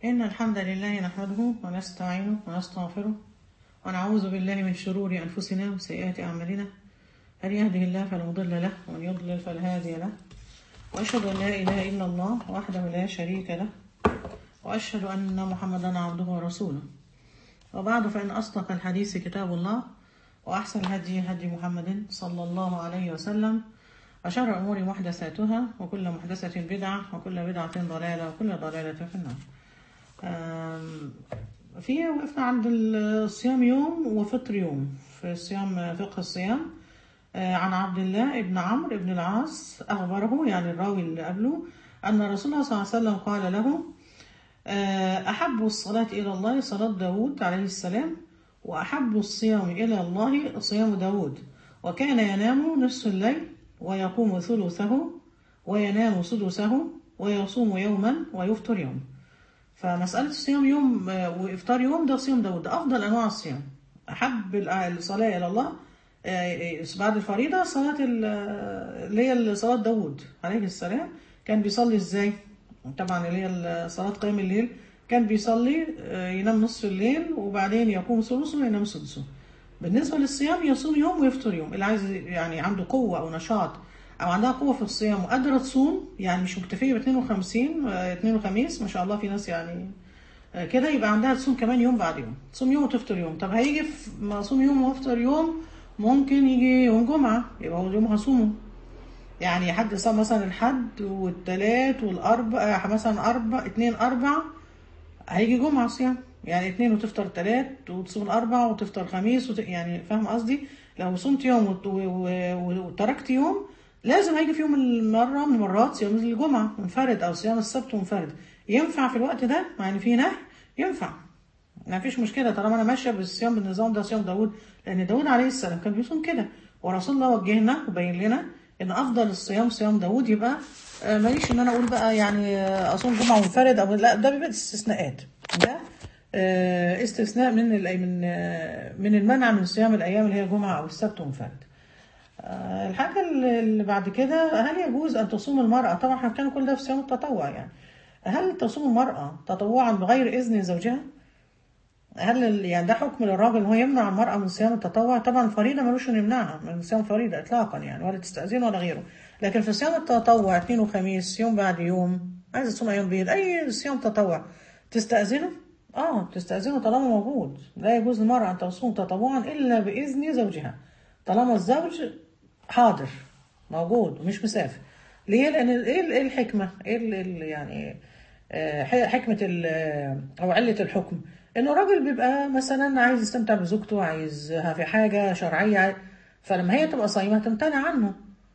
إن الحمد لله نحمده ونستعينه ونستغفره ونعوذ بالله من شرور أنفسنا وسيئات أعمالنا من يهده الله فلا مضل له ومن يضلل فلا هادي له وأشهد أن لا إله إلا الله وحده لا شريك له وأشهد أن محمدا عبده ورسوله وبعد فإن أصدق الحديث كتاب الله وأحسن الهدي هدي محمد صلى الله عليه وسلم وشر الأمور محدثاتها وكل محدثة بدعة وكل بدعة ضلالة وكل ضلالة في النار آم، في وقفنا عند الصيام يوم وفطر يوم في الصيام فقه الصيام آه، عن عبد الله بن عمرو بن العاص أخبره يعني الراوي اللي قبله أن رسول الله صلى الله عليه وسلم قال له آه، أحب الصلاة إلى الله صلاة داود عليه السلام وأحب الصيام إلى الله صيام داود وكان ينام نصف الليل ويقوم ثلثه وينام سدسه ويصوم يوما ويفطر يوم فمسألة الصيام يوم آه، وإفطار يوم ده صيام داود ده أفضل أنواع الصيام أحب ال- الصلاة إلى الله آه، بعد الفريضة صلاة ال- اللي هي صلاة داود عليه السلام كان بيصلي إزاي؟ طبعا اللي هي صلاة قيام الليل كان بيصلي آه، ينام نصف الليل وبعدين يقوم ثلثه وينام سدسه بالنسبة للصيام يصوم يوم ويفطر يوم اللي عايز يعني عنده قوة أو نشاط أو عندها قوة في الصيام وقادرة تصوم يعني مش مكتفية ب 52 آه، اثنين وخميس ما شاء الله في ناس يعني آه، كده يبقى عندها تصوم كمان يوم بعد يوم تصوم يوم وتفطر يوم طب هيجي في ما اصوم يوم وافطر يوم ممكن يجي يوم جمعة يبقى هو يوم هصومه يعني حد صام مثلا الحد والتلات والأربع آه، مثلا أربع اتنين أربع هيجي جمعة صيام يعني اتنين وتفطر تلات وتصوم الأربع وتفطر خميس وت... يعني فاهم قصدي لو صمت يوم وت... و... و... وتركت يوم لازم هيجي في يوم المرة من المرات صيام الجمعة منفرد أو صيام السبت منفرد ينفع في الوقت ده يعني في نهي ينفع ما فيش مشكلة طالما أنا ماشية بالصيام بالنظام ده صيام داوود لأن داوود عليه السلام كان بيصوم كده ورسول الله وجهنا وبين لنا إن أفضل الصيام صيام داوود يبقى آه، ماليش إن أنا أقول بقى يعني آه، أصوم جمعة منفرد أو لا ده بيبقى استثناءات ده آه، استثناء من ال- من آه، من المنع من صيام الأيام اللي هي جمعة أو السبت منفرد آه، الحاجة اللي اللي بعد كده هل يجوز أن تصوم المرأة طبعا احنا بنتكلم كل ده في صيام التطوع يعني هل تصوم المرأة تطوعا بغير إذن زوجها؟ هل ال- يعني ده حكم للراجل ان هو يمنع المرأة من صيام التطوع طبعا الفريضة ملوش انه يمنعها من صيام الفريضة اطلاقا يعني ولا تستأذن ولا غيره لكن في صيام التطوع اثنين وخميس يوم بعد يوم عايز تصوم ايام بيض اي صيام تطوع تستأذنه اه تستأذنه طالما موجود لا يجوز للمرأة ان تصوم تطوعا الا بإذن زوجها طالما الزوج حاضر موجود ومش مسافر ليه لان ايه ال- إيه الحكمة ايه ال- ال- يعني آه، ح- حكمة ال- آه، أو علة الحكم إنه الراجل بيبقى مثلا عايز يستمتع بزوجته عايزها في حاجة شرعية فلما هي تبقى صايمة تمتنع عنه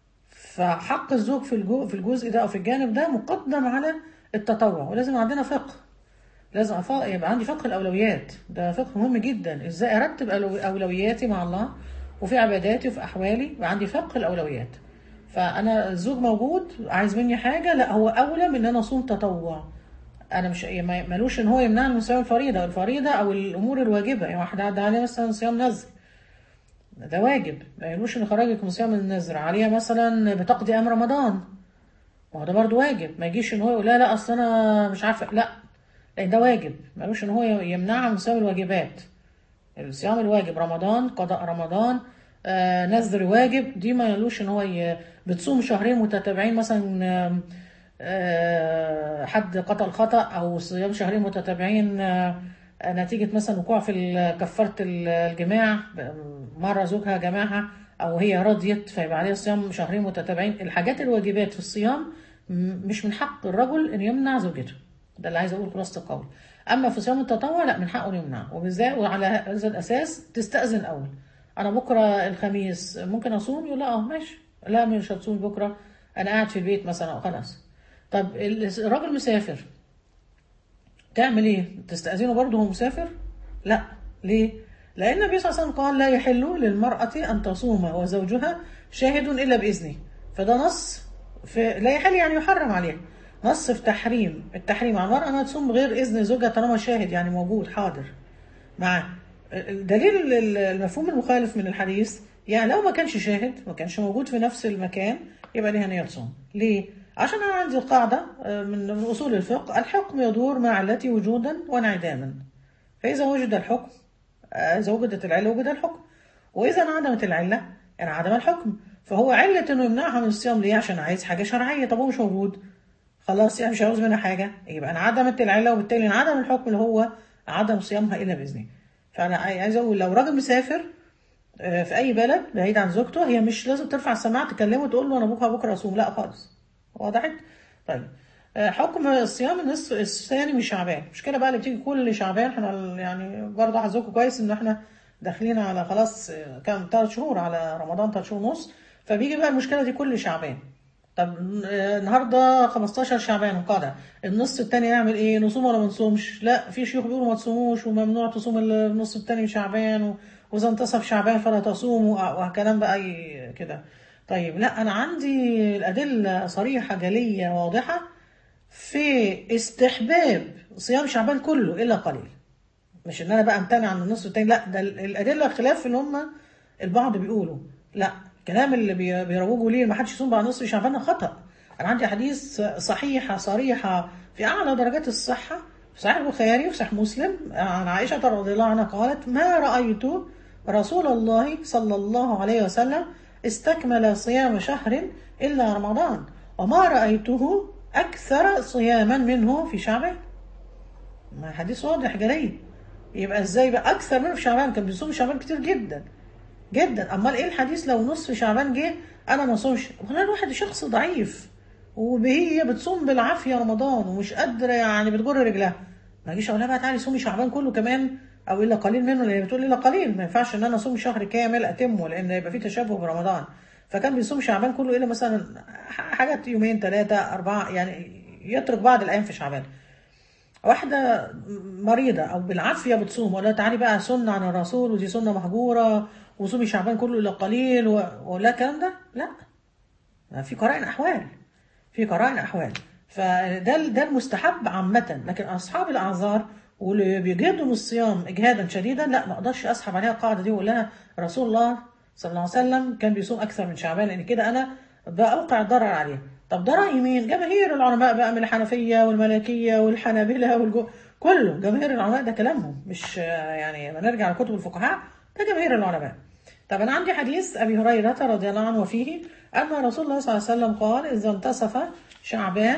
فحق الزوج في الجو في الجزء ده أو في الجانب ده مقدم على التطوع ولازم عندنا فقه لازم أف- يبقى عندي فقه الأولويات ده فقه مهم جدا إزاي أرتب أولو- أولوياتي مع الله وفي عباداتي وفي أحوالي يبقى عندي فقه الأولويات فأنا الزوج موجود عايز مني حاجة لا هو أولى من إن أنا أصوم تطوع انا مش ما- ملوش ان هو يمنعني من صيام الفريضه الفريضه او الامور الواجبه يعني واحد عدى عليه مثلا صيام نذر ده واجب ما يقولوش ان خرجك من صيام النذر عليها مثلا بتقضي ايام رمضان ما هو ده برضه واجب ما يجيش ان هو يقول لا لا اصل انا مش عارفه لا لان ده واجب ملوش ان هو يمنعها من صيام الواجبات الصيام الواجب رمضان قضاء رمضان آه نذر واجب دي ما يلوش ان هو ي... بتصوم شهرين متتابعين مثلا آم، آه حد قتل خطأ او صيام شهرين متتابعين آه نتيجة مثلا وقوع في ال- كفارة ال- الجماع مرة زوجها جماعها او هي رضيت فيبقى عليها صيام شهرين متتابعين الحاجات الواجبات في الصيام م- مش من حق الرجل ان يمنع زوجته ده اللي عايز اقول خلاصة القول اما في صيام التطوع لا من حقه إنه يمنع وبالذات وعلى هذا الاساس تستأذن اول انا بكره الخميس ممكن اصوم يقول لا اه ماشي لا مش هتصوم بكره انا قاعد في البيت مثلا أو خلاص طب ال- الراجل مسافر تعمل ايه تستأذنه برضه هو مسافر لا ليه لأن النبي صلى الله عليه وسلم قال لا يحل للمرأة أن تصوم وزوجها شاهد إلا بإذنه فده نص في لا يحل يعني يحرم عليها نص في تحريم التحريم على المرأة أنها تصوم بغير إذن زوجها طالما شاهد يعني موجود حاضر معاه الدليل المفهوم المخالف من الحديث يعني لو ما كانش شاهد ما كانش موجود في نفس المكان يبقى ليها نية تصوم ليه؟ عشان انا عندي قاعده آه، من من اصول الفقه الحكم يدور مع علته وجودا وانعداما فاذا وجد الحكم آه، اذا وجدت العله وجد الحكم واذا انعدمت العله انعدم الحكم فهو عله انه يمنعها من الصيام ليه عشان عايز حاجه شرعيه طب هو مش موجود خلاص يعني مش عاوز منها حاجه يبقى انعدمت العله وبالتالي انعدم الحكم اللي هو عدم صيامها الا باذنه فانا عايز اقول لو راجل مسافر آه، في اي بلد بعيد عن زوجته هي مش لازم ترفع السماعه تكلمه تقول له انا بكره بكره اصوم لا خالص وضحت طيب آه، حكم الصيام النصف الثاني من شعبان مش كده بقى اللي بتيجي كل شعبان احنا ال- يعني برضه حظكم كويس ان احنا داخلين على خلاص آه، كام ثلاث شهور على رمضان ثلاث شهور ونص فبيجي بقى المشكله دي كل شعبان طب آه، النهارده 15 شعبان انقضى النص التاني نعمل ايه نصوم ولا ما نصومش لا في شيوخ بيقولوا ما تصوموش وممنوع تصوم النص التاني من شعبان و- واذا انتصف شعبان فلا تصوموا وكلام بقى ي- كده طيب لا انا عندي الادله صريحه جليه واضحه في استحباب صيام شعبان كله الا قليل مش ان انا بقى امتنع عن النصف التاني لا ده ال- الادله خلاف اللي هم البعض بيقولوا لا الكلام اللي بي- بيروجوا ليه ما حدش يصوم بعد نصف شعبان ده خطا انا عندي حديث صحيحه صريحه في اعلى درجات الصحه في صحيح البخاري وفي صحيح مسلم عن عائشه رضي الله عنها قالت ما رايت رسول الله صلى الله عليه وسلم استكمل صيام شهر الا رمضان وما رايته اكثر صياما منه في شعبان ما حديث واضح جلي يبقى ازاي بقى اكثر منه في شعبان كان بيصوم شعبان كتير جدا جدا امال ايه الحديث لو نصف شعبان جه انا ما صومش ولا الواحد شخص ضعيف وهي بتصوم بالعافيه رمضان ومش قادره يعني بتجر رجلها ما اجيش اقول لها بقى تعالي صومي شعبان كله كمان او الا قليل منه لان هي بتقول الا قليل ما ينفعش ان انا اصوم شهر كامل اتمه لان يبقى في تشابه برمضان فكان بيصوم شعبان كله الا مثلا حاجات يومين ثلاثه اربعه يعني يترك بعض الايام في شعبان واحدة مريضة أو بالعافية بتصوم ولا تعالي بقى سنة عن الرسول ودي سنة مهجورة وصومي شعبان كله إلا قليل و... ولا الكلام ده لا ما في قرائن أحوال في قرائن أحوال فده ده المستحب عامة لكن أصحاب الأعذار واللي بيجهدوا من الصيام إجهادا شديدا لا ما أقدرش أسحب عليها القاعدة دي وأقول لها رسول الله صلى الله عليه وسلم كان بيصوم أكثر من شعبان لأن كده أنا بأوقع الضرر عليه طب ده رأي مين؟ جماهير العلماء بقى من الحنفية والملكية والحنابلة والجو كله جماهير العلماء ده كلامهم مش آه، يعني لما نرجع لكتب الفقهاء ده جماهير العلماء طب أنا عندي حديث أبي هريرة رضي الله عنه وفيه أن رسول الله صلى الله عليه وسلم قال إذا انتصف شعبان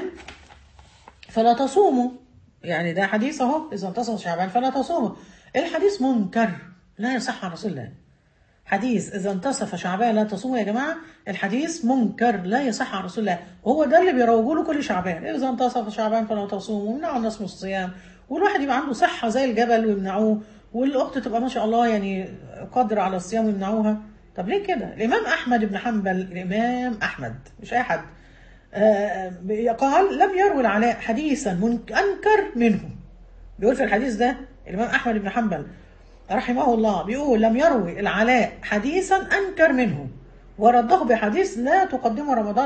فلا تصوموا يعني ده حديث اهو اذا انتصف شعبان فلا تصوموا الحديث منكر لا يصح عن رسول الله حديث اذا انتصف شعبان لا تصوموا يا جماعه الحديث منكر لا يصح عن رسول الله هو ده اللي بيروجوا له كل شعبان اذا انتصف شعبان فلا تصوموا ويمنعوا الناس من الصيام والواحد يبقى عنده صحه زي الجبل ويمنعوه والاخت تبقى ما شاء الله يعني قادره على الصيام ويمنعوها طب ليه كده الامام احمد بن حنبل الامام احمد مش اي حد آه، قال لم يروي العلاء حديثا منك- انكر منه بيقول في الحديث ده الامام احمد بن حنبل رحمه الله بيقول لم يروي العلاء حديثا انكر منه ورده بحديث لا تقدمه رمضان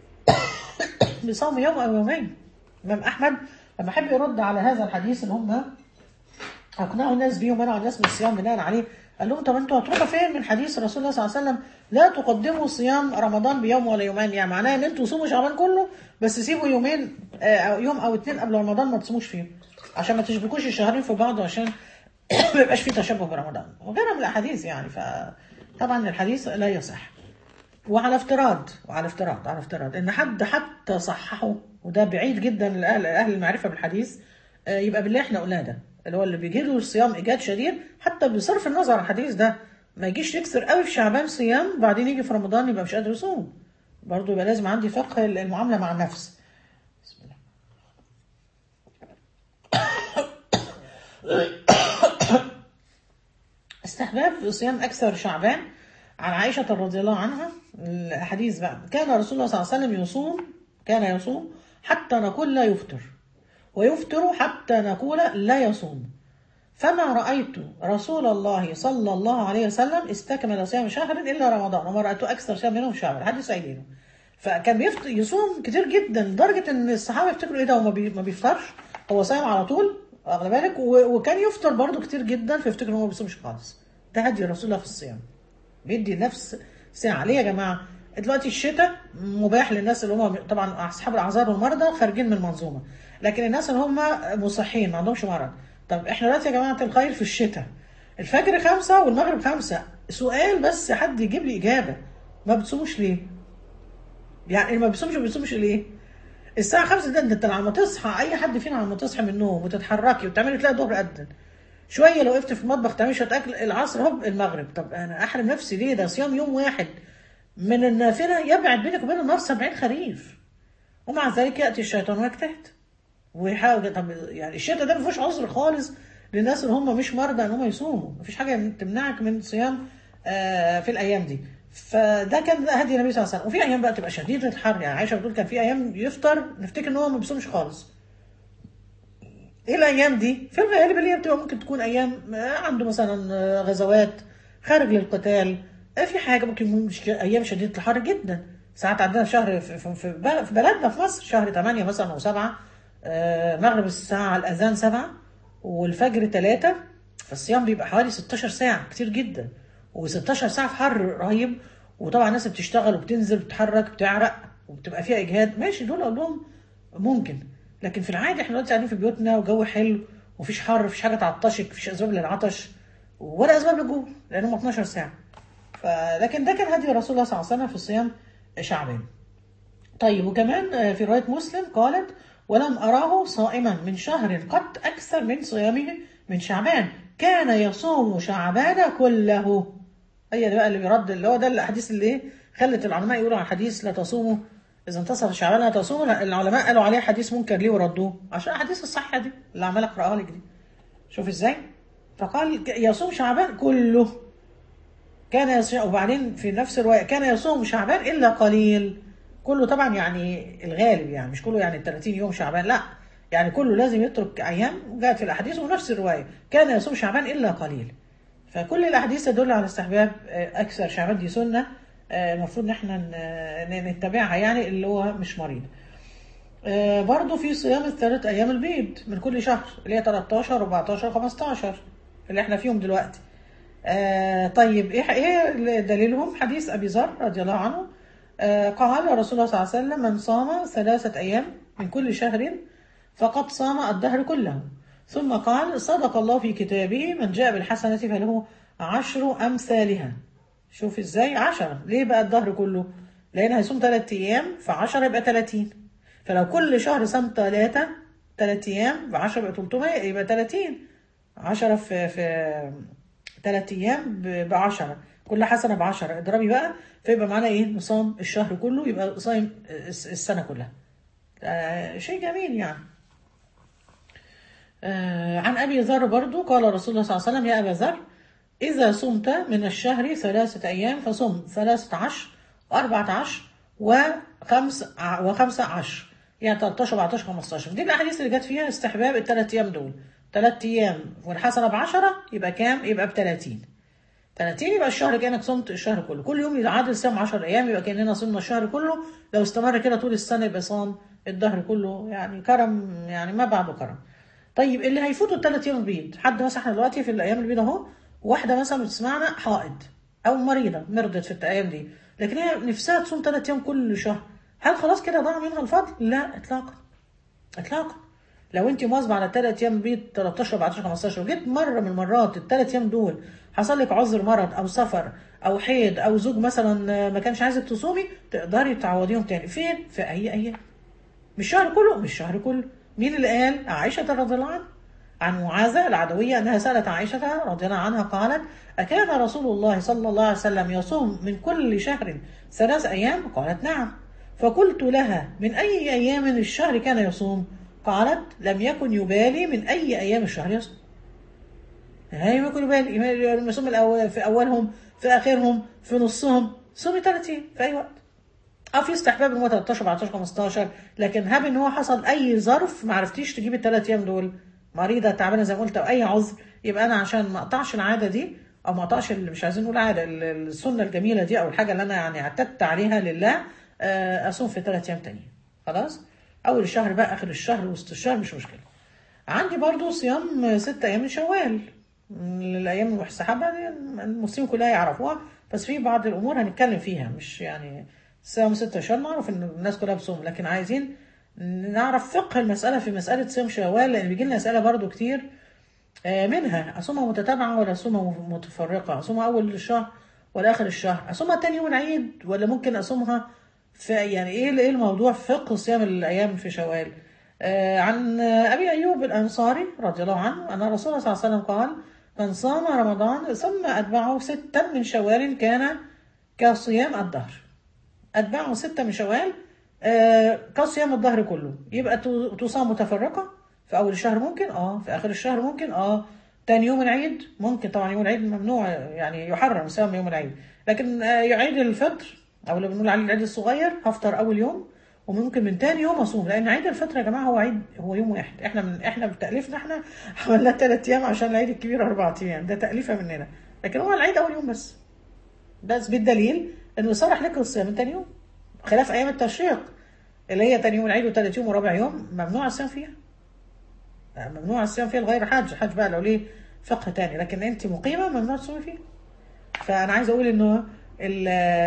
بصوم يوم او يومين الامام احمد لما حب يرد على هذا الحديث اللي هم اقنعوا الناس بيه ومنعوا الناس من الصيام بناء عليه قال لهم طب انتوا هتروحوا فين من حديث رسول الله صلى الله عليه وسلم لا تقدموا صيام رمضان بيوم ولا يومين يعني معناه ان انتوا صوموا شعبان كله بس سيبوا يومين آه، أو يوم او اتنين قبل رمضان ما تصوموش فيهم عشان ما تشبكوش الشهرين في بعض وعشان ما يبقاش في تشبه برمضان وغيرها من الاحاديث يعني فطبعا الحديث لا يصح وعلى افتراض وعلى افتراض على افتراض ان حد حتى صححه وده بعيد جدا لاهل اهل المعرفه بالحديث آه، يبقى بالله احنا قلنا ده اللي هو اللي بيجيله الصيام ايجاد شديد حتى بصرف النظر عن الحديث ده ما يجيش يكسر قوي في شعبان صيام بعدين يجي في رمضان يبقى مش قادر يصوم برضه يبقى لازم عندي فقه المعامله مع النفس بسم الله استحباب صيام أكثر شعبان عن عائشة رضي الله عنها الحديث بقى كان رسول الله صلى الله عليه وسلم يصوم كان يصوم حتى نقول لا يفطر ويفطر حتى نقول لا يصوم فما رأيت رسول الله صلى الله عليه وسلم استكمل صيام شهر إلا رمضان وما رأيت أكثر صيام منه في شعبان الحديث سعيدين فكان بيفطر يصوم كتير جدا لدرجة إن الصحابة يفتكروا إيه ده هو ما بي- ما بيفطرش هو صايم على طول واخد بالك و- وكان يفطر برضه كتير جدا فيفتكر إن هو ما بيصومش خالص ده هدي رسول الله في الصيام بيدي نفس ساعة ليه يا جماعة دلوقتي الشتاء مباح للناس اللي هم طبعا اصحاب الاعذار والمرضى خارجين من المنظومه لكن الناس اللي هم مصحين ما عندهمش مرض طب احنا دلوقتي يا جماعه الخير في الشتاء الفجر خمسة والمغرب خمسة سؤال بس حد يجيب لي اجابه ما بتصوموش ليه؟ يعني اللي ما بيصومش ما بيصومش ليه؟ الساعة 5 ده انت لما تصحى اي حد فينا لما تصحى من النوم وتتحركي وتعملي تلاقي الظهر اذن شوية لو وقفت في المطبخ تعملي شوية اكل العصر هوب المغرب طب انا احرم نفسي ليه ده صيام يوم واحد من النافلة يبعد بينك وبين النار 70 خريف ومع ذلك ياتي الشيطان ويجتهد ويحاول طب يعني الشتاء ده ما فيهوش عذر خالص للناس اللي هم مش مرضى ان هم يصوموا مفيش حاجة تمنعك من صيام آه في الايام دي فده كان هدي النبي صلى الله عليه وسلم وفي ايام بقى تبقى شديده الحر يعني عائشه بتقول كان في ايام يفطر نفتكر ان هو ما بيصومش خالص ايه الايام دي في الغالب اللي هي بتبقى ممكن تكون ايام عنده مثلا غزوات خارج للقتال في حاجه ممكن يكون ايام شديده الحر جدا ساعات عندنا شهر في, في بلدنا في مصر شهر 8 مثلا او 7 مغرب الساعه الاذان 7 والفجر 3 فالصيام بيبقى حوالي 16 ساعه كتير جدا و16 ساعه في حر رهيب وطبعا الناس بتشتغل وبتنزل بتتحرك بتعرق وبتبقى فيها اجهاد ماشي دول اقول لهم ممكن لكن في العادي احنا دلوقتي قاعدين في بيوتنا وجو حلو ومفيش حر مفيش حاجه تعطشك مفيش اسباب للعطش ولا اسباب للجوع لان هم 12 ساعه فلكن ده كان هدي رسول الله صلى الله عليه وسلم في صيام شعبان طيب وكمان في روايه مسلم قالت ولم اراه صائما من شهر قط اكثر من صيامه من شعبان كان يصوم شعبان كله هي ده بقى اللي بيرد اللي هو ده الاحاديث اللي ايه خلت العلماء يقولوا على الحديث لا تصوموا اذا انتصف شعبان لا تصوموا العلماء قالوا عليه حديث منكر ليه وردوه عشان الاحاديث الصحيحه دي اللي عمال اقراها لك دي شوف ازاي فقال يصوم شعبان كله كان يصوم وبعدين في نفس الروايه كان يصوم شعبان الا قليل كله طبعا يعني الغالب يعني مش كله يعني 30 يوم شعبان لا يعني كله لازم يترك ايام جاءت في الاحاديث ونفس الروايه كان يصوم شعبان الا قليل فكل الاحاديث تدل على استحباب اكثر شعبان دي سنه المفروض ان احنا نتبعها يعني اللي هو مش مريض برضه في صيام الثلاث ايام البيض من كل شهر اللي هي 13 14 15 اللي احنا فيهم دلوقتي طيب ايه ايه دليلهم حديث ابي ذر رضي الله عنه قال رسول الله صلى الله عليه وسلم من صام ثلاثه ايام من كل شهر فقد صام الدهر كله ثم قال صدق الله في كتابه من جاء بالحسنة فله عشر أمثالها شوف ازاي عشرة ليه بقى الدهر كله لأن هيصوم ثلاثة أيام فعشرة يبقى ثلاثين فلو كل شهر صام ثلاثة ثلاثة أيام بعشرة يبقى 300 يبقى 30 عشرة في في ثلاثة أيام بعشرة كل حسنة بعشرة اضربي بقى فيبقى معانا إيه نصام الشهر كله يبقى صايم السنة كلها شيء جميل يعني آه عن أبي ذر برضو قال رسول الله صلى الله عليه وسلم يا أبا ذر إذا صمت من الشهر ثلاثة أيام فصم ثلاثة عشر وأربعة عشر وخمس وخمسة عشر يعني 13 14 15 دي الأحاديث اللي جت فيها استحباب الثلاث أيام دول ثلاث أيام والحسنة بعشرة يبقى كام؟ يبقى ب 30 30 يبقى الشهر كأنك صمت الشهر كله كل يوم يعادل صيام 10 أيام يبقى كأننا صمنا الشهر كله لو استمر كده طول السنة يبقى صام الدهر كله يعني كرم يعني ما بعده كرم طيب اللي هيفوتوا الثلاث ايام البيض حد مثلا احنا دلوقتي في الايام البيض اهو واحده مثلا بتسمعنا حائض او مريضه مرضت في الايام دي لكن هي نفسها تصوم ثلاث ايام كل شهر هل خلاص كده ضاع منها الفضل؟ لا اطلاقا اطلاقا لو انت مواظبه على ثلاث ايام بيض 13 14 15 وجيت مره من المرات الثلاث ايام دول حصل لك عذر مرض او سفر او حيض او زوج مثلا ما كانش عايزك تصومي تقدري تعوضيهم تاني فين؟ في اي ايام مش الشهر كله مش الشهر كله مين اللي قال؟ عائشة رضي الله عنها عن معاذة العدوية أنها سألت عائشة رضي الله عنها قالت أكان رسول الله صلى الله عليه وسلم يصوم من كل شهر ثلاث أيام؟ قالت نعم فقلت لها من أي أيام الشهر كان يصوم؟ قالت لم يكن يبالي من أي أيام الشهر يصوم هاي ما يكون يبالي يصوم الأول في أولهم في آخرهم في نصهم صومي 30 في أي وقت اه في استحباب ان هو 13 14 15 لكن هاب ان هو حصل اي ظرف ما عرفتيش تجيب الثلاث ايام دول مريضه تعبانه زي ما قلت او اي عذر يبقى انا عشان ما اقطعش العاده دي او ما اقطعش مش عايزين نقول عاده السنه الجميله دي او الحاجه اللي انا يعني اعتدت عليها لله اصوم في ثلاث ايام تانيين خلاص اول الشهر بقى اخر الشهر وسط الشهر مش مشكله عندي برضو صيام ست ايام من شوال الايام السحابه المسلمين كلها يعرفوها بس في بعض الامور هنتكلم فيها مش يعني صيام ستة شهور معروف ان الناس كلها بتصوم لكن عايزين نعرف فقه المسألة في مسألة صيام شوال لأن بيجي لنا أسئلة برضو كتير آه، منها أصومها متتابعة ولا أصومها متفرقة أصومها أول الشهر ولا آخر الشهر أصومها تاني يوم العيد ولا ممكن أصومها في يعني إيه إيه الموضوع فقه صيام الأيام في شوال آه، عن أبي أيوب الأنصاري رضي الله عنه أن الرسول صلى الله عليه وسلم قال من صام رمضان ثم أتبعه ستا من شوال كان كصيام الدهر أتبعه ستة من شوال آه كصيام الدهر كله يبقى تو- تصام متفرقة في أول الشهر ممكن اه في آخر الشهر ممكن اه تاني يوم العيد ممكن طبعا يوم العيد ممنوع يعني يحرم صيام يوم العيد لكن آه عيد الفطر أو اللي بنقول عليه العيد الصغير هفطر أول يوم وممكن من تاني يوم أصوم لأن عيد الفطر يا جماعة هو عيد هو يوم واحد احنا من احنا بتأليفنا احنا عملناه تلات أيام عشان العيد الكبير أربع أيام ده تأليفة مننا لكن هو العيد أول يوم بس بس بالدليل انه يصرح لك الصيام من تاني يوم خلاف ايام التشريق اللي هي تاني يوم العيد وتالت يوم ورابع يوم ممنوع الصيام فيها ممنوع الصيام فيها لغير حاج حج بقى لو ليه فقه تاني لكن انت مقيمه ممنوع تصومي فيها فانا عايزه اقول انه ال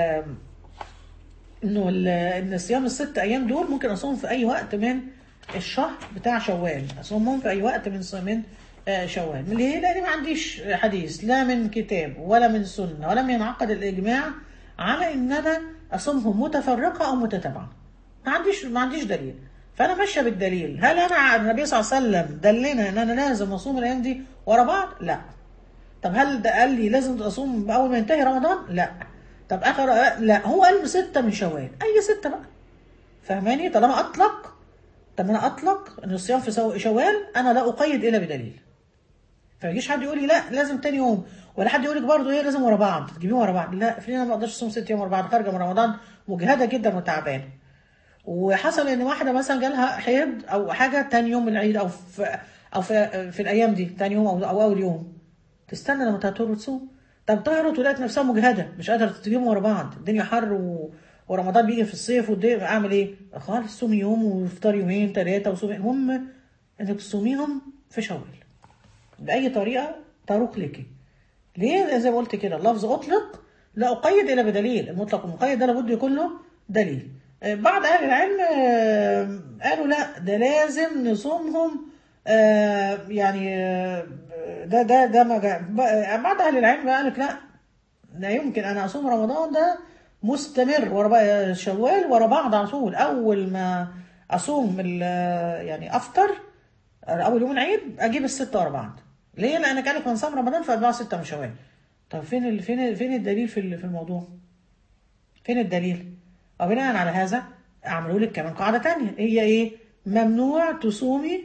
انه ال- ان الصيام الست ايام دول ممكن اصوم في اي وقت من الشهر بتاع شوال اصومهم في اي وقت من من آه، شوال ليه؟ لان ما عنديش حديث لا من كتاب ولا من سنه ولم ينعقد الاجماع على ان انا اصومهم متفرقه او متتابعه ما عنديش ما عنديش دليل فانا ماشيه بالدليل هل انا النبي صلى الله عليه وسلم دلنا ان انا لازم اصوم الايام دي ورا بعض لا طب هل ده قال لي لازم اصوم اول ما ينتهي رمضان لا طب اخر لا هو قال ستة من شوال اي ستة بقى فاهماني طالما اطلق طب انا اطلق ان الصيام في سو- شوال انا لا اقيد الا بدليل فما يجيش حد يقول لي لا لازم تاني يوم ولا حد يقول لك برضه ايه لازم ورا بعض تجيبيهم ورا بعض لا في انا ما اقدرش اصوم ست يوم ورا بعض خارجه من رمضان مجهده جدا وتعبانه وحصل ان واحده مثلا جالها حيض او حاجه تاني يوم العيد او في او في, في الايام دي تاني يوم او, أو اول يوم تستنى لما تطهر وتصوم طب طهرت ولقيت نفسها مجهده مش قادره تجيبهم ورا بعض الدنيا حر و... ورمضان بيجي في الصيف والدنيا اعمل ايه؟ خالص صومي يوم وافطري يومين ثلاثه وصومي المهم انك تصوميهم في شوال باي طريقه تروق لك ليه زي ما قلت كده اللفظ اطلق لا اقيد الا بدليل المطلق والمقيد ده لابد يكون له دليل آه، بعض اهل العلم آه، قالوا لا ده لازم نصومهم آه، يعني آه، ده ده ده ما جا- بقى- بعض اهل العلم قال لك لا لا يمكن انا اصوم رمضان ده مستمر ورا بقى شوال ورا بعض على طول اول ما اصوم ال- يعني افطر اول يوم العيد اجيب الستة ورا بعض ليه لان كانك من صام رمضان فاتباع ستة من شوال طب فين ال... فين فين الدليل في ال- في الموضوع فين الدليل وبناء على هذا اعملوا لك كمان قاعده تانية هي ايه ممنوع تصومي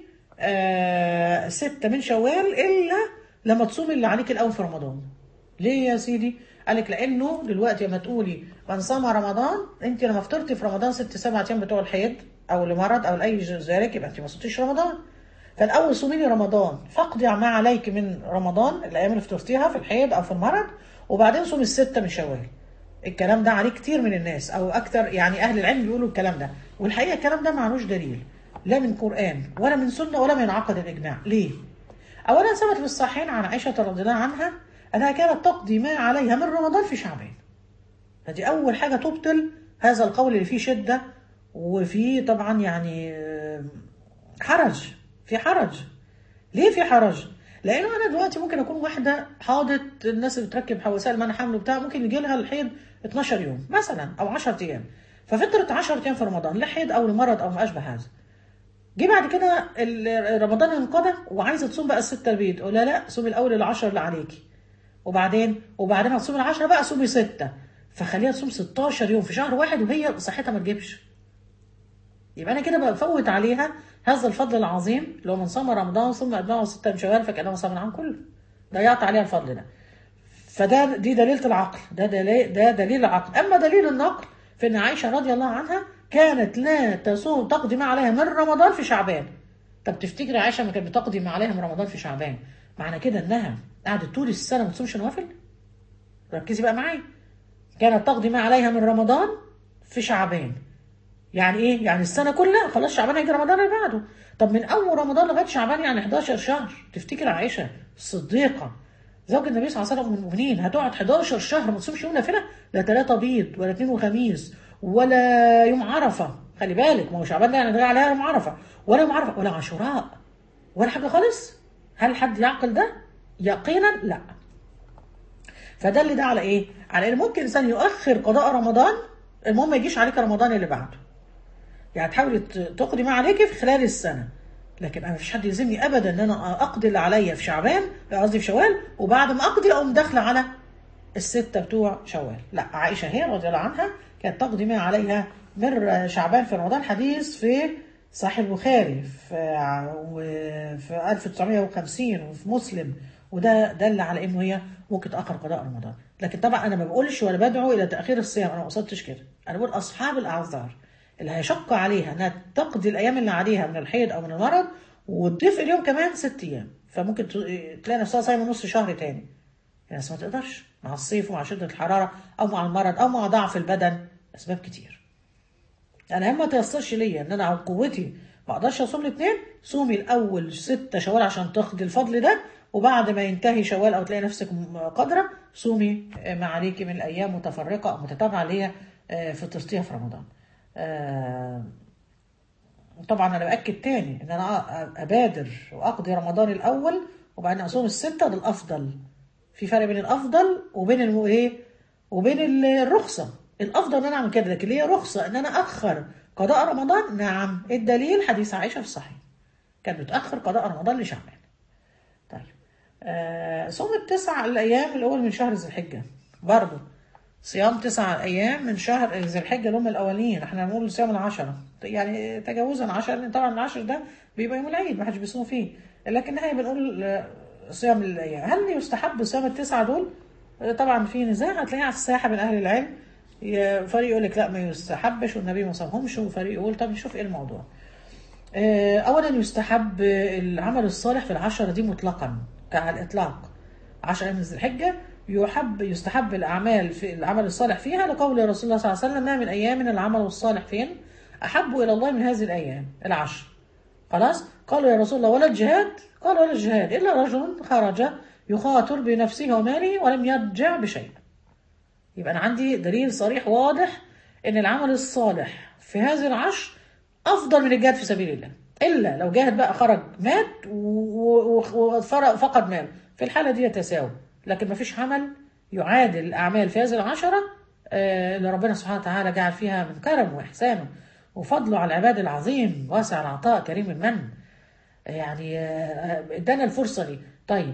آه ستة من شوال الا لما تصومي اللي عليك الاول في رمضان ليه يا سيدي قالك لانه دلوقتي لما تقولي من صام رمضان انت لما فطرتي في رمضان ست سبعة ايام بتوع الحيض او لمرض او لاي ذلك يبقى انت ما صمتيش رمضان فالاول صومي لي رمضان فاقضي ما عليك من رمضان الايام اللي فطرتيها في الحيض او في المرض وبعدين صومي السته من شوال الكلام ده عليه كتير من الناس او اكتر يعني اهل العلم بيقولوا الكلام ده والحقيقه الكلام ده معلوش دليل لا من قران ولا من سنه ولا من عقد الاجماع ليه اولا ثبت في الصحيحين عن عائشه رضي الله عنها انها كانت تقضي ما عليها من رمضان في شعبان فدي اول حاجه تبطل هذا القول اللي فيه شده وفيه طبعا يعني آه، حرج في حرج ليه في حرج لانه انا دلوقتي ممكن اكون واحده حاضت الناس اللي بتركب وسائل منع حمل وبتاع ممكن يجي لها الحيض 12 يوم مثلا او 10 ايام ففطرت 10 ايام في رمضان لا حيض او لمرض او ما اشبه هذا جه بعد كده ال- رمضان انقضى وعايزه تصوم بقى السته البيض اقول لها لا صومي الاول العشر اللي عليكي وبعدين وبعدين هتصومي العشرة بقى صومي ستة فخليها تصوم 16 يوم في شهر واحد وهي صحتها ما تجيبش يبقى انا كده بفوت عليها هذا الفضل العظيم اللي هو من صام رمضان ثم اتبعه ستة من شوال فكانه صام العام كله ضيعت عليها الفضل ده فده دي دليلة العقل ده دليل ده دليل العقل اما دليل النقل فان عائشه رضي الله عنها كانت لا تصوم تقضي ما عليها من رمضان في شعبان طب تفتكري عائشه ما كانت بتقضي ما عليها من رمضان في شعبان معنى كده انها قعدت طول السنه ما تصومش نوافل ركزي بقى معايا كانت تقضي ما عليها من رمضان في شعبان يعني ايه يعني السنه كلها خلاص شعبان هيجي رمضان اللي بعده طب من اول رمضان لغايه شعبان يعني 11 شهر تفتكر عائشه الصديقه زوج النبي صلى الله عليه وسلم من المؤمنين هتقعد 11 شهر ما تصومش يوم نافله لا ثلاثه بيض ولا اثنين وخميس ولا يوم عرفه خلي بالك ما هو شعبان ده هندعي عليها يوم عرفه ولا يوم عرفه ولا عاشوراء ولا حاجه خالص هل حد يعقل ده يقينا لا فده اللي ده على ايه على ان ممكن الانسان يؤخر قضاء رمضان المهم ما يجيش عليك رمضان اللي بعده يعني تحاولي ت- تقضي ما عليك في خلال السنه لكن انا مفيش حد يلزمني ابدا ان انا اقضي اللي عليا في شعبان قصدي في شوال وبعد ما اقضي اقوم داخله على الستة بتوع شوال لا عائشة هي رضي الله عنها كانت تقضي ما عليها من شعبان في رمضان حديث في صحيح البخاري في في 1950 وفي مسلم وده دل على انه هي ممكن تاخر قضاء رمضان لكن طبعا انا ما بقولش ولا بدعو الى تاخير الصيام انا ما قصدتش كده انا بقول اصحاب الاعذار اللي هيشق عليها انها تقضي الايام اللي عليها من الحيض او من المرض وتضيف اليوم كمان ست ايام فممكن ت- تلاقي نفسها صايمه نص شهر تاني الناس ما تقدرش مع الصيف ومع شدة الحرارة أو مع المرض أو مع ضعف البدن أسباب كتير أنا هم ما تيسرش ليا إن أنا على قوتي ما أقدرش أصوم الاثنين صومي الأول ستة شوال عشان تاخدي الفضل ده وبعد ما ينتهي شوال أو تلاقي نفسك م- قادرة صومي ما عليكي من الأيام متفرقة أو متتابعة اللي هي آه، فطرتيها في رمضان آه، طبعا انا باكد تاني ان انا أ- ابادر واقضي رمضان الاول وبعدين اصوم السته ده الافضل في فرق بين الافضل وبين الم... ايه وبين ال- الرخصه الافضل ان انا اعمل كده لكن ليه رخصه ان انا اخر قضاء رمضان نعم الدليل حديث عائشه في الصحيح كانت بتاخر قضاء رمضان لشعبان طيب آه صوم التسع الايام الاول من شهر ذي الحجه برضه صيام تسع ايام من شهر ذي الحجه اللي هم الاولين احنا بنقول صيام العشره يعني تجاوزا عشر لان طبعا العشر ده بيبقى يوم العيد ما حدش بيصوم فيه لكن هي بنقول آه، صيام الايام هل يستحب صيام التسعه دول آه، طبعا في نزاع هتلاقيه على الساحه بين اهل العلم ي- فريق يقول لك لا ما يستحبش والنبي ما صامهمش وفريق يقول طب نشوف ايه الموضوع آه، اولا يستحب العمل الصالح في العشرة دي مطلقا على الاطلاق عشر ايام من ذي الحجه يحب يستحب الاعمال في العمل الصالح فيها لقول رسول الله صلى الله عليه وسلم ما من ايام العمل الصالح فين احب الى الله من هذه الايام العشر خلاص قالوا يا رسول الله ولا الجهاد قال ولا الجهاد الا رجل خرج يخاطر بنفسه وماله ولم يرجع بشيء يبقى انا عندي دليل صريح واضح ان العمل الصالح في هذه العشر افضل من الجهاد في سبيل الله الا لو جاهد بقى خرج مات و- و- وفرق- فقد ماله في الحاله دي يتساوى لكن ما فيش عمل يعادل الاعمال في هذه العشره آه، اللي ربنا سبحانه وتعالى جعل فيها من كرم واحسانه وفضله على العباد العظيم واسع العطاء كريم المن يعني آه، ادانا الفرصه دي طيب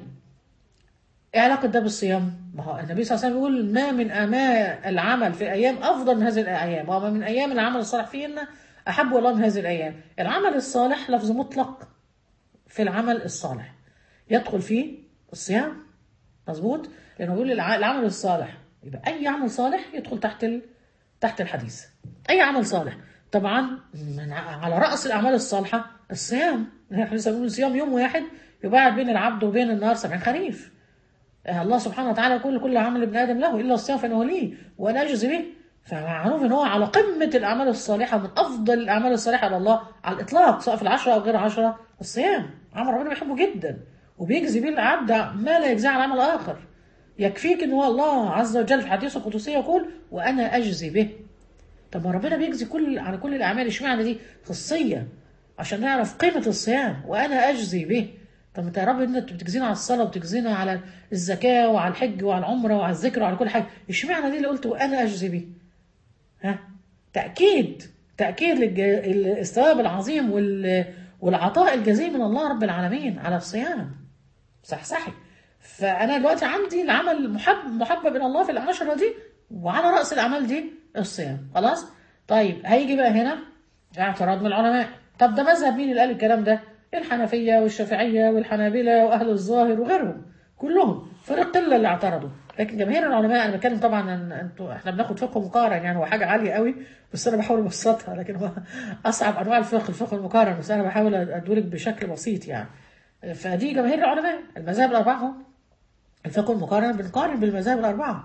ايه علاقه ده بالصيام؟ ما هو النبي صلى الله عليه وسلم يقول ما من اعمال العمل في ايام افضل من هذه الايام وما من ايام العمل الصالح فيهن احب الله من هذه الايام. العمل الصالح لفظ مطلق في العمل الصالح يدخل فيه الصيام مظبوط؟ لانه بيقول الع- العمل الصالح يبقى اي عمل صالح يدخل تحت ال... تحت الحديث. اي عمل صالح طبعا من ع- على راس الاعمال الصالحه الصيام احنا لسه بنقول صيام يوم واحد يباعد بين العبد وبين النار 70 خريف الله سبحانه وتعالى يقول كل عمل ابن ادم له الا الصيام فانه لي وانا اجزي به فمعروف ان هو على قمه الاعمال الصالحه من افضل الاعمال الصالحه على الله على الاطلاق سواء في العشره او غير عشره الصيام عمل ربنا بيحبه جدا وبيجزي به العبد ما لا يجزي عن عمل اخر يكفيك ان هو الله عز وجل في حديثه القدسي يقول وانا اجزي به طب ما ربنا بيجزي كل على كل الاعمال اشمعنى دي خصيه عشان نعرف قيمه الصيام وانا اجزي به طب انت يا رب انت بتجزينا على الصلاه وبتجزينا على الزكاه وعلى الحج وعلى العمره وعلى الذكر وعلى كل حاجه اشمعنى دي اللي قلت وانا اجزي به ها تاكيد تاكيد للثواب العظيم وال والعطاء الجزيل من الله رب العالمين على الصيام صحصحي فانا دلوقتي عندي العمل محب محبب الى الله في العشره دي وعلى راس الاعمال دي الصيام خلاص طيب هيجي بقى هنا اعتراض من العلماء طب ده مذهب مين اللي قال الكلام ده الحنفيه والشافعيه والحنابله واهل الظاهر وغيرهم كلهم فرق قله اللي اعترضوا لكن جماهير العلماء انا بتكلم طبعا ان انتوا احنا بناخد فقه مقارن يعني هو حاجه عاليه قوي بس انا بحاول ابسطها لكن هو اصعب انواع الفقه الفقه المقارن بس انا بحاول ادولك بشكل بسيط يعني فدي جماهير العلماء المذاهب الاربعه هم الفقه المقارن بنقارن بالمذاهب الاربعه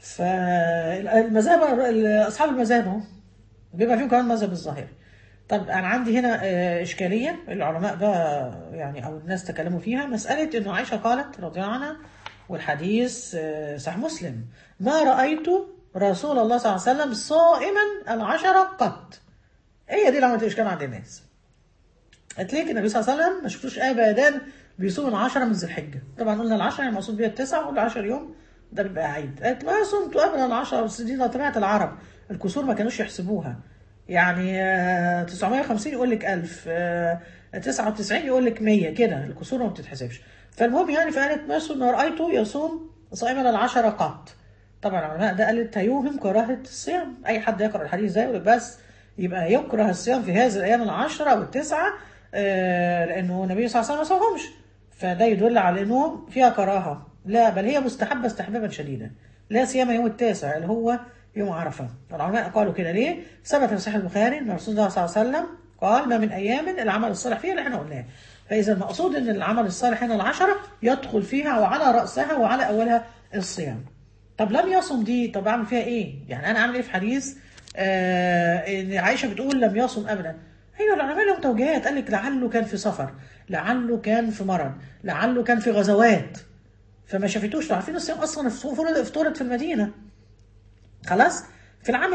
فالمذاهب اصحاب المذاهب هم بيبقى فيهم كمان مذهب الظاهري طب انا عندي هنا آه، اشكاليه العلماء بقى يعني او الناس تكلموا فيها مساله انه عائشه قالت رضي الله عنها والحديث آه، صحيح مسلم ما رايت رسول الله صلى الله عليه وسلم صائما العشرة قط هي دي اللي عملت اشكال عند الناس هتلاقي النبي صلى الله عليه وسلم ما شفتوش ابدا بيصوم العشرة من ذي الحجة طبعا قلنا العشرة يعني مقصود بيها التسعة والعشر يوم ده بيبقى عيد قالت ما صمت ابدا العشرة بس دي طبيعة العرب الكسور ما كانوش يحسبوها يعني آه، 950 يقول لك 1000 آه، 99 يقول لك 100 كده الكسور ما بتتحسبش فالمهم يعني فقالت ما ما رايته يصوم صائما العشرة قط طبعا العلماء ده قالت هيوهم كراهة الصيام أي حد يقرأ الحديث ده يقول لك بس يبقى يكره الصيام في هذه الأيام العشرة والتسعة آه، لأنه النبي صلى الله عليه وسلم ما صامهمش فده يدل على أنه فيها كراهة لا بل هي مستحبة استحبابا شديدا لا سيما يوم التاسع اللي هو يوم عرفة العلماء قالوا كده ليه؟ ثبت في صحيح البخاري أن رسول الله صلى الله عليه وسلم قال ما من أيام العمل الصالح فيها اللي احنا قلناه فإذا المقصود أن العمل الصالح هنا العشرة يدخل فيها وعلى رأسها وعلى أولها الصيام طب لم يصم دي طب اعمل فيها ايه يعني انا اعمل ايه في حديث آه ان عائشه بتقول لم يصم ابدا ايوه العلماء لهم توجيهات قال لك لعله كان في سفر لعله كان في مرض لعله كان في غزوات فما شافتوش عارفين الصيام اصلا فرض افترض في المدينه خلاص في العام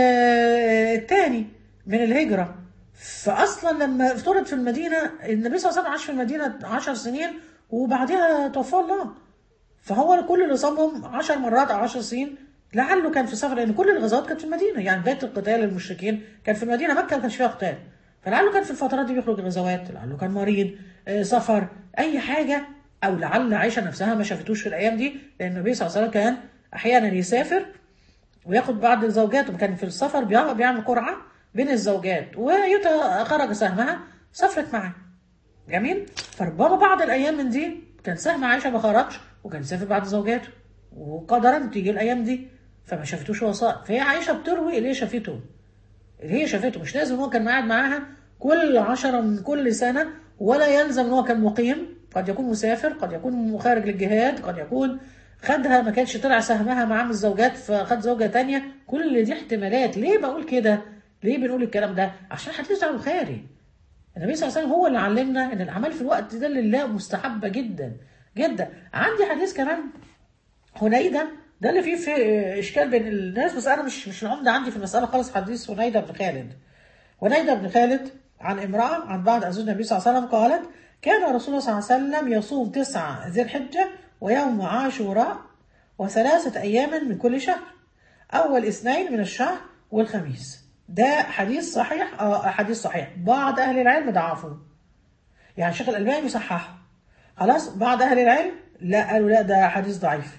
الثاني من الهجره فاصلا لما افترض في المدينه النبي صلى الله عليه وسلم عاش في المدينه 10 سنين وبعدها توفاه الله فهو كل اللي صامهم 10 مرات او 10 سنين لعله كان في سفر لان كل الغزوات كانت في المدينه يعني بدايه القتال المشركين كان في المدينه مكه ما كانش فيها قتال فلعله كان في الفترات دي بيخرج غزوات لعله كان مريض آه، سفر اي حاجه او لعل عائشه نفسها ما شافتوش في الايام دي لان النبي صلى الله عليه وسلم كان احيانا يسافر وياخد بعض زوجاته كان في السفر بيع- بيعمل قرعه بين الزوجات ويوتا خرج سهمها سافرت معاه جميل فربما بعض الايام من دي كان سهم عائشه ما خرجش وكان سافر بعد زوجاته وقدرا تيجي الايام دي فما شافتوش هو صائم فهي عائشه بتروي اللي هي شافته اللي هي شافته مش لازم هو كان قاعد معاها كل عشرة من كل سنة ولا يلزم ان هو كان مقيم قد يكون مسافر قد يكون خارج للجهاد قد يكون خدها ما كانش طلع سهمها معاه من الزوجات فخد زوجة تانية كل دي احتمالات ليه بقول كده ليه بنقول الكلام ده عشان حديث عن البخاري النبي صلى الله عليه وسلم هو اللي علمنا ان الاعمال في الوقت ده لله مستحبه جدا جدا عندي حديث كمان هنيدة ده اللي فيه في اشكال بين الناس بس انا مش مش العمده عندي في المساله خالص حديث هنيدة بن خالد هنيدة بن خالد عن امراه عن بعض ازواج النبي صلى الله عليه وسلم قالت كان رسول الله صلى الله عليه وسلم يصوم تسعة ذي الحجه ويوم عاشوراء وثلاثه ايام من كل شهر اول اثنين من الشهر والخميس ده حديث صحيح اه حديث صحيح بعض اهل العلم ضعفوه يعني الشيخ الالباني صححه خلاص بعض اهل العلم لا قالوا لا ده حديث ضعيف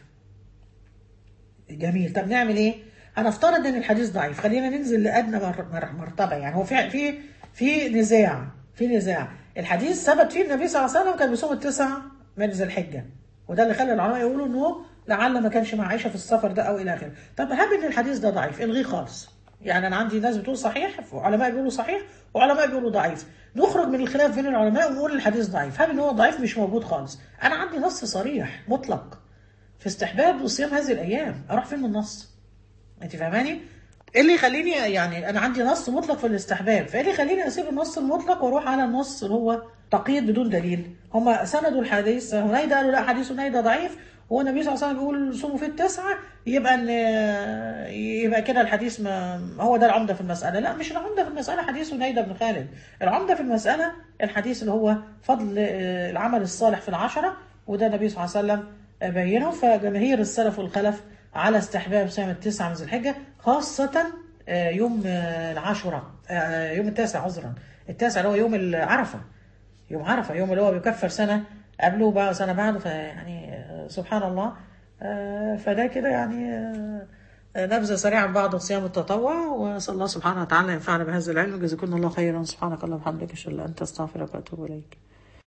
جميل طب نعمل ايه هنفترض ان الحديث ضعيف خلينا ننزل لادنى مر- مر- مرتبه يعني هو في في في نزاع في نزاع الحديث ثبت فيه النبي صلى الله عليه وسلم كان بيصوم التسع من ذي الحجه وده اللي خلى العلماء يقولوا انه لعل ما كانش مع عائشه في السفر ده او الى اخره طب هب ان الحديث ده ضعيف الغيه خالص يعني انا عندي ناس بتقول صحيح وعلماء بيقولوا صحيح وعلماء بيقولوا ضعيف نخرج من الخلاف بين العلماء ونقول الحديث ضعيف هل ان هو ضعيف مش موجود خالص انا عندي نص صريح مطلق في استحباب صيام هذه الايام اروح فين من النص انت فاهماني ايه اللي يخليني يعني انا عندي نص مطلق في الاستحباب فايه اللي يخليني اسيب النص المطلق واروح على النص اللي هو تقييد بدون دليل هم سندوا الحديث هنيدة قالوا لا حديث هنيدة ضعيف هو النبي صلى الله عليه وسلم بيقول صوموا في التسعة يبقى ان يبقى كده الحديث ما هو ده العمدة في المسألة لا مش العمدة في المسألة حديث هنيدة بن خالد العمدة في المسألة الحديث اللي هو فضل آه، العمل الصالح في العشرة وده النبي صلى الله عليه وسلم بينه فجماهير السلف والخلف على استحباب صيام التسعة من ذي الحجة خاصة آه، يوم آه، العاشوراء آه، يوم التاسع عذرا التاسع اللي هو يوم العرفة يوم عرفة يوم اللي هو بيكفر سنة قبله بقى سنة بعده فيعني آه، سبحان الله آه، فده كده يعني آه، آه، نبذة سريعة عن بعض صيام التطوع وأسأل الله سبحانه وتعالى ينفعنا بهذا العلم جزاكم الله خيرا سبحانك اللهم وبحمدك أشهد أن لا إله إلا أنت أستغفرك وأتوب إليك